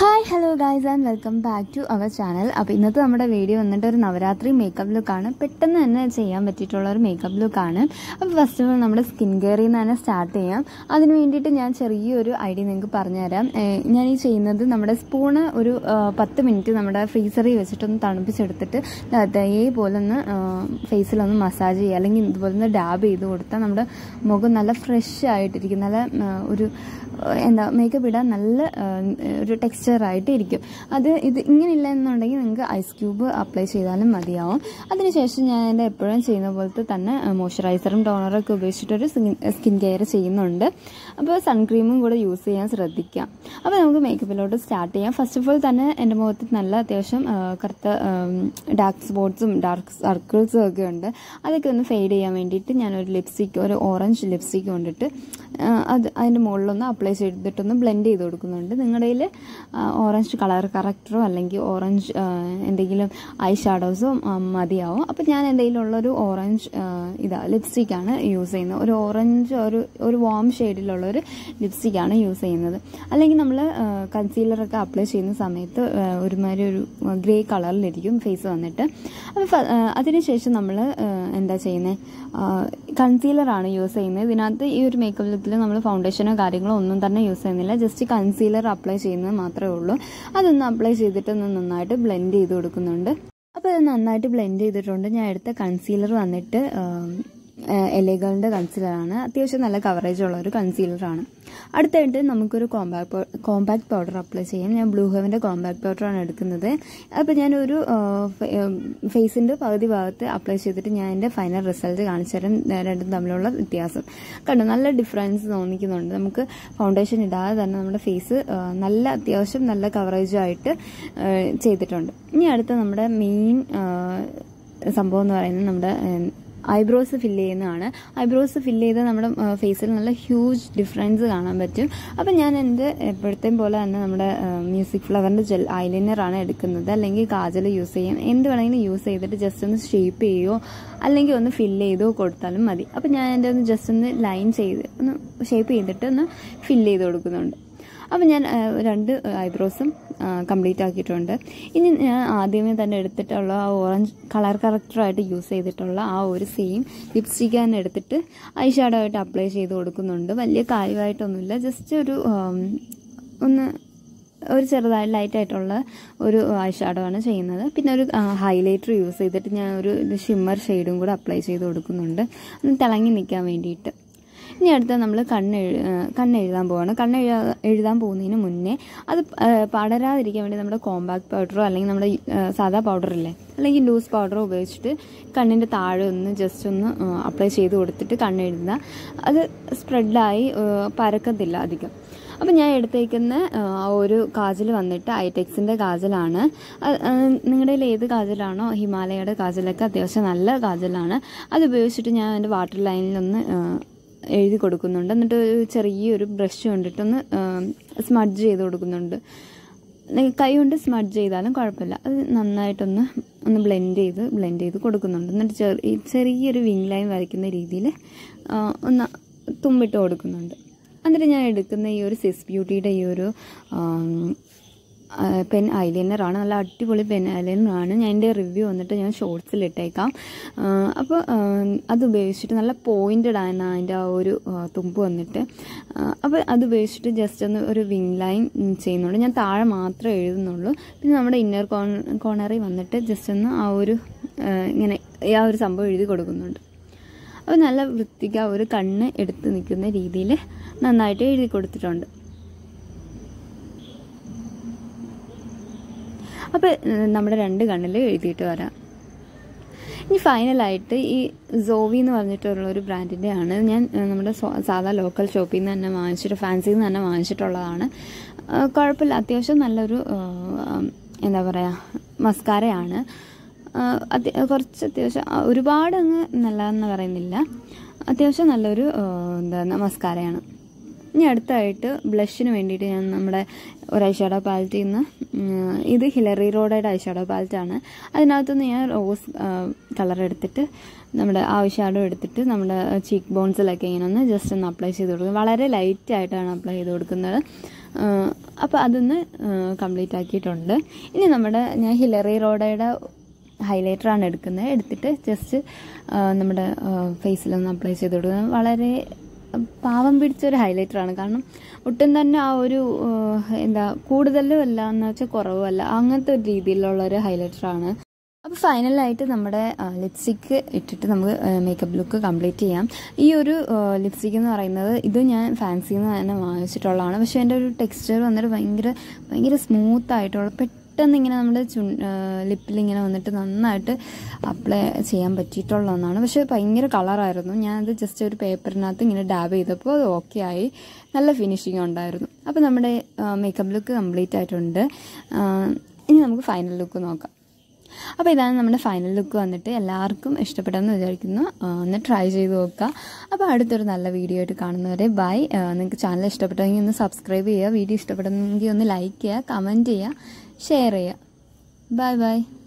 hi hello guys and welcome back to our channel അപ്പോൾ ഇന്നത്തെ നമ്മുടെ വീഡിയോ വന്നിട്ട് ഒരു നവരാത്രി മേക്കപ്പ് ലുക്കാണ് പെട്ടെന്ന് തന്നെ ചെയ്യാൻ പറ്റിയിട്ടുള്ള ഒരു മേക്കപ്പ് ലുക്കാണ് അപ്പോൾ ഫസ്റ്റ് ഓഫ് ഓൾ നമ്മുടെ സ്കിൻ കെയറിൽ നിന്ന് തന്നെ സ്റ്റാർട്ട് ചെയ്യാം അതിന് വേണ്ടിയിട്ട് ഞാൻ ചെറിയൊരു ഐഡിയ നിങ്ങൾക്ക് പറഞ്ഞുതരാം ഏഹ് ഞാൻ ഈ ചെയ്യുന്നത് നമ്മുടെ സ്പൂണ് ഒരു ആ, പത്ത് മിനിറ്റ് നമ്മുടെ ഫ്രീസറിൽ വെച്ചിട്ടൊന്ന് തണുപ്പിച്ചെടുത്തിട്ട് അതേപോലെ ഒന്ന് ഫേസിലൊന്ന് മസാജ് ചെയ്യുക അല്ലെങ്കിൽ ഇതുപോലെ ഒന്ന് ഡാബ് ചെയ്ത് കൊടുത്താൽ നമ്മുടെ മുഖം നല്ല ഫ്രഷ് ആയിട്ടിരിക്കും നല്ല ആ, ഒരു ആ, എന്താ മേക്കപ്പ് ഇടാൻ നല്ല ആ, ഒരു ടെക്സ്ചർ ആയിട്ട് ഇരിക്കും അത് ഇത് ഇങ്ങനെ ഇല്ല എന്നുണ്ടെങ്കിൽ നിങ്ങൾക്ക് ഐസ് ക്യൂബ് അപ്ലൈ ചെയ്താലും മതിയാവും അതിനുശേഷം ഞാൻ എൻ്റെ എപ്പോഴും ചെയ്യുന്ന പോലത്തെ തന്നെ മോയ്സ്ചറൈസറും ടോണറൊക്കെ ഉപയോഗിച്ചിട്ടൊരു സ്കിൻ കെയർ ചെയ്യുന്നുണ്ട് അപ്പോൾ സൺക്രീമും കൂടെ യൂസ് ചെയ്യാൻ ശ്രദ്ധിക്കാം അപ്പോൾ നമുക്ക് മേക്കപ്പിലോട്ട് സ്റ്റാർട്ട് ചെയ്യാം ഫസ്റ്റ് ഓഫ് ഓൾ തന്നെ എൻ്റെ മുഖത്ത് നല്ല അത്യാവശ്യം ആ, കറുത്ത ഡാർക്ക് സ്പോട്ട്സും ഡാർക്ക് സർക്കിൾസും ഒക്കെ ഉണ്ട് അതൊക്കെ ഒന്ന് ഫെയ്ഡ് ചെയ്യാൻ വേണ്ടിയിട്ട് ഞാനൊരു ലിപ്സ്റ്റിക്ക് ഒരു ഓറഞ്ച് ലിപ്സ്റ്റിക്ക് കൊണ്ടിട്ട് ആ, അത് അതിൻ്റെ മുകളിലൊന്ന് അപ്ലൈ ചെയ്തിട്ടൊന്ന് ബ്ലെൻഡ് ചെയ്ത് കൊടുക്കുന്നുണ്ട് നിങ്ങളുടെ കയ്യിൽ ഓറഞ്ച് കളർ കറക്റ്ററോ അല്ലെങ്കിൽ ഓറഞ്ച് എന്തെങ്കിലും ഐ ഷാഡോസോ മതിയാവും അപ്പോൾ ഞാൻ എൻ്റെ കയ്യിലുള്ളൊരു ഓറഞ്ച് ഇതാ ലിപ്സ്റ്റിക്കാണ് യൂസ് ചെയ്യുന്നത് ഒരു ഓറഞ്ച് ഒരു ഒരു വാം ഷെയ്ഡിലുള്ള ഒരു ലിപ്സ്റ്റിക്കാണ് യൂസ് ചെയ്യുന്നത് അല്ലെങ്കിൽ നമ്മൾ കൺസീലറൊക്കെ അപ്ലൈ ചെയ്യുന്ന സമയത്ത് ആ, ഒരുമാതിരി ഒരു ഗ്രേ കളറിലിരിക്കും ഫേസ് വന്നിട്ട് അപ്പോൾ ഫ- ആ, അതിനുശേഷം നമ്മൾ എന്താ ചെയ്യുന്നത് കൺസീലറാണ് യൂസ് ചെയ്യുന്നത് ഇതിനകത്ത് ഈ ഒരു മേക്കപ്പ് ലുക്കിൽ നമ്മൾ ഫൗണ്ടേഷനോ കാര്യങ്ങളോ ഒന്നും തന്നെ യൂസ് ചെയ്യുന്നില്ല ജസ്റ്റ് കൺസീലർ അപ്ലൈ ചെയ്യുന്നത് മാത്രമേ ഉള്ളൂ അതൊന്ന് അപ്ലൈ ചെയ്തിട്ട് ഒന്ന് നന്നായിട്ട് ബ്ലെൻഡ് ചെയ്ത് കൊടുക്കുന്നുണ്ട് അപ്പോൾ ഇത് നന്നായിട്ട് ബ്ലെൻഡ് ചെയ്തിട്ടുണ്ട് ഞാൻ എടുത്ത കൺസീലർ വന്നിട്ട് എലകളുടെ കൺസീലറാണ് അത്യാവശ്യം നല്ല കവറേജ് ഉള്ള ഒരു കൺസീലറാണ് അടുത്തായിട്ട് നമുക്കൊരു കോമ്പാക്ട് കോമ്പാക്ട് പൗഡർ അപ്ലൈ ചെയ്യാം ഞാൻ ബ്ലൂ ഹെവൻ്റെ കോമ്പാക്ട് പൗഡറാണ് എടുക്കുന്നത് അപ്പോൾ ഞാനൊരു ഫേസിൻ്റെ പകുതി ഭാഗത്ത് അപ്ലൈ ചെയ്തിട്ട് ഞാൻ എൻ്റെ ഫൈനൽ റിസൾട്ട് കാണിച്ചു തരാം ഏഹ് രണ്ടും തമ്മിലുള്ള വ്യത്യാസം കണ്ടു നല്ല ഡിഫറൻസ് തോന്നിക്കുന്നുണ്ട് നമുക്ക് ഫൗണ്ടേഷൻ ഇടാതെ തന്നെ നമ്മുടെ ഫേസ് നല്ല അത്യാവശ്യം നല്ല കവറേജായിട്ട് ചെയ്തിട്ടുണ്ട് ഇനി അടുത്ത നമ്മുടെ മെയിൻ സംഭവം എന്ന് പറയുന്നത് നമ്മുടെ ഐബ്രോസ് ഫില്ല് ചെയ്യുന്നതാണ് ഐബ്രോസ് ഫില്ല് ചെയ്ത് നമ്മുടെ ഫേസിൽ നല്ല ഹ്യൂജ് ഡിഫറൻസ് കാണാൻ പറ്റും അപ്പം ഞാൻ എൻ്റെ എപ്പോഴത്തെയും പോലെ തന്നെ നമ്മുടെ മ്യൂസിക് ഫ്ലവറിൻ്റെ ജെൽ ഐലൈനറാണ് എടുക്കുന്നത് അല്ലെങ്കിൽ കാജൽ യൂസ് ചെയ്യാം എന്ത് വേണമെങ്കിലും യൂസ് ചെയ്തിട്ട് ജസ്റ്റ് ഒന്ന് ഷേപ്പ് ചെയ്യുകയോ അല്ലെങ്കിൽ ഒന്ന് ഫില്ല് ചെയ്തോ കൊടുത്താലും മതി അപ്പം ഞാൻ എൻ്റെ ഒന്ന് ജസ്റ്റ് ഒന്ന് ലൈൻ ചെയ്ത് ഒന്ന് ഷേപ്പ് ചെയ്തിട്ട് ഒന്ന് ഫില്ല് ചെയ്ത് കൊടുക്കുന്നുണ്ട് അപ്പം ഞാൻ ആ, രണ്ട് ഐബ്രോസും കംപ്ലീറ്റ് ആക്കിയിട്ടുണ്ട് ഇനി ഞാൻ ആദ്യമേ തന്നെ എടുത്തിട്ടുള്ള ആ ഓറഞ്ച് കളർ കറക്റ്ററായിട്ട് യൂസ് ചെയ്തിട്ടുള്ള ആ ഒരു സെയിം ലിപ്സ്റ്റിക്ക് തന്നെ എടുത്തിട്ട് ഐ ഷാഡോ ആയിട്ട് അപ്ലൈ ചെയ്ത് കൊടുക്കുന്നുണ്ട് വലിയ കാര്യമായിട്ടൊന്നുമില്ല ജസ്റ്റ് ഒരു ആം, ഒന്ന് ഒരു ചെറുതായി ലൈറ്റായിട്ടുള്ള ഒരു ഐ ഷാഡോ ആണ് ചെയ്യുന്നത് പിന്നെ ഒരു ഹൈലൈറ്റർ യൂസ് ചെയ്തിട്ട് ഞാൻ ഒരു ഷിമ്മർ ഷെയ്ഡും കൂടെ അപ്ലൈ ചെയ്ത് കൊടുക്കുന്നുണ്ട് ഒന്ന് തിളങ്ങി നിൽക്കാൻ വേണ്ടിയിട്ട് ഇനി അടുത്ത നമ്മൾ കണ്ണ് എഴു- ആ, കണ്ണ് എഴുതാൻ പോവാണ് കണ്ണ് എഴുതാ എഴുതാൻ പോകുന്നതിന് മുന്നേ അത് ആ, പടരാതിരിക്കാൻ വേണ്ടി നമ്മുടെ കോമ്പാക്ട് പൗഡറോ അല്ലെങ്കിൽ നമ്മുടെ ആ, സാധാ പൗഡർ ഇല്ലേ അല്ലെങ്കിൽ ലൂസ് പൗഡറോ ഉപയോഗിച്ചിട്ട് കണ്ണിൻ്റെ താഴെ ഒന്ന് ജസ്റ്റ് ഒന്ന് അപ്ലൈ ചെയ്ത് കൊടുത്തിട്ട് കണ്ണ് എഴുതുക അത് സ്പ്രെഡായി പരക്കത്തില്ല അധികം അപ്പം ഞാൻ എടുത്തേക്കുന്ന ആ, ഒരു കാജൽ വന്നിട്ട് ഐടെക്സിൻ്റെ കാജലാണ് അത്, ആ, നിങ്ങളുടെ കയ്യിൽ ഏത് കാജലാണോ ഹിമാലയയുടെ കാജലൊക്കെ അത്യാവശ്യം നല്ല കാജലാണ് അത് ഉപയോഗിച്ചിട്ട് ഞാൻ എൻ്റെ വാട്ടർ ലൈനിലൊന്ന് ആ, എഴുതി കൊടുക്കുന്നുണ്ട് എന്നിട്ട് ഒരു ചെറിയൊരു ബ്രഷ് കൊണ്ടിട്ടൊന്ന് സ്മഡ്ജ് ചെയ്ത് കൊടുക്കുന്നുണ്ട് നി- കൈ കൊണ്ട് സ്മഡ്ജ് ചെയ്താലും കുഴപ്പമില്ല അത് നന്നായിട്ടൊന്ന് ഒന്ന് ബ്ലെൻഡ് ചെയ്ത് ബ്ലെൻഡ് ചെയ്ത് കൊടുക്കുന്നുണ്ട് എന്നിട്ട് ചെറിയ ചെറിയൊരു വിങ് ലൈൻ വരയ്ക്കുന്ന രീതിയിൽ ഒന്ന് തുമ്പിട്ട് കൊടുക്കുന്നുണ്ട് എന്നിട്ട് ഞാൻ എടുക്കുന്ന ഈ ഒരു സിസ് ബ്യൂട്ടിയുടെ ഈ ഒരു ആം, ആ, പെൻ ഐലൈനറാണ് നല്ല അടിപൊളി പെൻ ഐലൈനറാണ് ഞാൻ എൻ്റെ റിവ്യൂ വന്നിട്ട് ഞാൻ ഷോർട്സിൽ ഇട്ടേക്കാം ആ, അപ്പോൾ ആ, അത് ഉപയോഗിച്ചിട്ട് നല്ല പോയിൻറ്റഡ് ആണ് അതിൻ്റെ ആ ഒരു ആ, തുമ്പ് വന്നിട്ട് ആ, അപ്പോൾ അത് ഉപയോഗിച്ചിട്ട് ജസ്റ്റ് ഒന്ന് ഒരു വിങ് ലൈൻ ചെയ്യുന്നുണ്ട് ഞാൻ താഴെ മാത്രമേ എഴുതുന്നുള്ളൂ പിന്നെ നമ്മുടെ ഇന്നർ കോൺ കോർണറിൽ വന്നിട്ട് ജസ്റ്റ് ഒന്ന് ആ ഒരു ആ, ഇങ്ങനെ ആ ഒരു സംഭവം എഴുതി കൊടുക്കുന്നുണ്ട് അപ്പോൾ നല്ല വൃത്തിക്ക് ആ ഒരു കണ്ണ് എടുത്ത് നിൽക്കുന്ന രീതിയിൽ നന്നായിട്ട് എഴുതി കൊടുത്തിട്ടുണ്ട് അപ്പോൾ ഏഹ്, നമ്മുടെ രണ്ട് കണ്ണിൽ എഴുതിയിട്ട് വരാം ഇനി ഫൈനലായിട്ട് ഈ സോവി എന്ന് പറഞ്ഞിട്ടുള്ള ഒരു ബ്രാൻഡിൻ്റെ ആണ് ഞാൻ ഏഹ്, നമ്മുടെ സ്വ- സാധാ ലോക്കൽ ഷോപ്പിൽ നിന്ന് തന്നെ വാങ്ങിച്ചിട്ട് ഫാൻസിയിൽ നിന്ന് തന്നെ വാങ്ങിച്ചിട്ടുള്ളതാണ് ഏഹ്, കുഴപ്പമില്ല അത്യാവശ്യം നല്ലൊരു ഏഹ്, എന്താ പറയുക മസ്കാരയാണ് ഏഹ്, അത്യ- കുറച്ച് അത്യാവശ്യം ആ, ഒരുപാട് അങ്ങ് നല്ലതെന്ന് പറയുന്നില്ല അത്യാവശ്യം നല്ലൊരു ഏഹ്, എന്താ മസ്കാരയാണ് ഇനി അടുത്തായിട്ട് ബ്ലഷിന് വേണ്ടിയിട്ട് ഞാൻ നമ്മുടെ ഒരു ഐഷാഡോ പാലറ്റിൽ നിന്ന് ഉം, ഇത് ഹിലറി റോഡയുടെ ഐഷാഡോ പാലറ്റാണ് അതിനകത്തുനിന്ന് ഞാൻ റോസ് കളർ എടുത്തിട്ട് നമ്മുടെ ആ ഐഷാഡോ എടുത്തിട്ട് നമ്മുടെ ചീക്ക് ബോൺസിലൊക്കെ ഇങ്ങനെ ഒന്ന് ജസ്റ്റ് ഒന്ന് അപ്ലൈ ചെയ്ത് കൊടുക്കും വളരെ ലൈറ്റ് ആയിട്ടാണ് അപ്ലൈ ചെയ്ത് കൊടുക്കുന്നത് അപ്പോൾ അതൊന്ന് കംപ്ലീറ്റ് ആക്കിയിട്ടുണ്ട് ഇനി നമ്മുടെ ഞാൻ ഹിലറി റോഡയുടെ ഹൈലൈറ്ററാണ് എടുക്കുന്നത് എടുത്തിട്ട് ജസ്റ്റ് നമ്മുടെ ഫേസിലൊന്ന് അപ്ലൈ ചെയ്ത് കൊടുക്കുന്നത് വളരെ പാവം പിടിച്ചൊരു ഹൈലൈറ്ററാണ് കാരണം ഒട്ടും തന്നെ ആ ഒരു എന്താ കൂടുതലും അല്ല എന്ന് വെച്ചാൽ കുറവുമല്ല അങ്ങനത്തെ ഒരു രീതിയിലുള്ള ഒരു ഹൈലൈറ്ററാണ് അപ്പോൾ ഫൈനലായിട്ട് നമ്മുടെ ലിപ്സ്റ്റിക്ക് ഇട്ടിട്ട് നമുക്ക് മേക്കപ്പ് ലുക്ക് കംപ്ലീറ്റ് ചെയ്യാം ഈ ഒരു ലിപ്സ്റ്റിക് എന്ന് പറയുന്നത് ഇത് ഞാൻ ഫാൻസിയിൽ നിന്ന് തന്നെ വാങ്ങിച്ചിട്ടുള്ളതാണ് പക്ഷേ എൻ്റെ ഒരു ടെക്സ്ചർ വന്നിട്ട് ഭയങ്കര ഭയങ്കര സ്മൂത്ത് ആയിട്ടുള്ള പെട്ടെന്ന് ഇങ്ങനെ നമ്മുടെ ചു ലിപ്പിൽ ഇങ്ങനെ വന്നിട്ട് നന്നായിട്ട് അപ്ലൈ ചെയ്യാൻ പറ്റിയിട്ടുള്ള ഒന്നാണ് പക്ഷേ ഭയങ്കര കളറായിരുന്നു ഞാനത് ജസ്റ്റ് ഒരു പേപ്പറിനകത്ത് ഇങ്ങനെ ഡാബ് ചെയ്തപ്പോൾ അത് ഓക്കെ ആയി നല്ല ഫിനിഷിങ് ഉണ്ടായിരുന്നു അപ്പോൾ നമ്മുടെ മേക്കപ്പ് ലുക്ക് കംപ്ലീറ്റ് ആയിട്ടുണ്ട് ഇനി നമുക്ക് ഫൈനൽ ലുക്ക് നോക്കാം അപ്പോൾ ഇതാണ് നമ്മുടെ ഫൈനൽ ലുക്ക് വന്നിട്ട് എല്ലാവർക്കും ഇഷ്ടപ്പെട്ടെന്ന് വിചാരിക്കുന്നു ഒന്ന് ട്രൈ ചെയ്ത് നോക്കുക അപ്പോൾ അടുത്തൊരു നല്ല വീഡിയോ ആയിട്ട് കാണുന്നവരെ ബൈ നിങ്ങൾക്ക് ചാനൽ ഇഷ്ടപ്പെട്ടെങ്കിൽ ഒന്ന് സബ്സ്ക്രൈബ് ചെയ്യുക വീഡിയോ ഇഷ്ടപ്പെടുന്നെങ്കിൽ ഒന്ന് ലൈക്ക് ചെയ്യുക കമൻറ്റ് ചെയ്യുക ഷെയർ ചെയ്യുക ബൈ ബൈ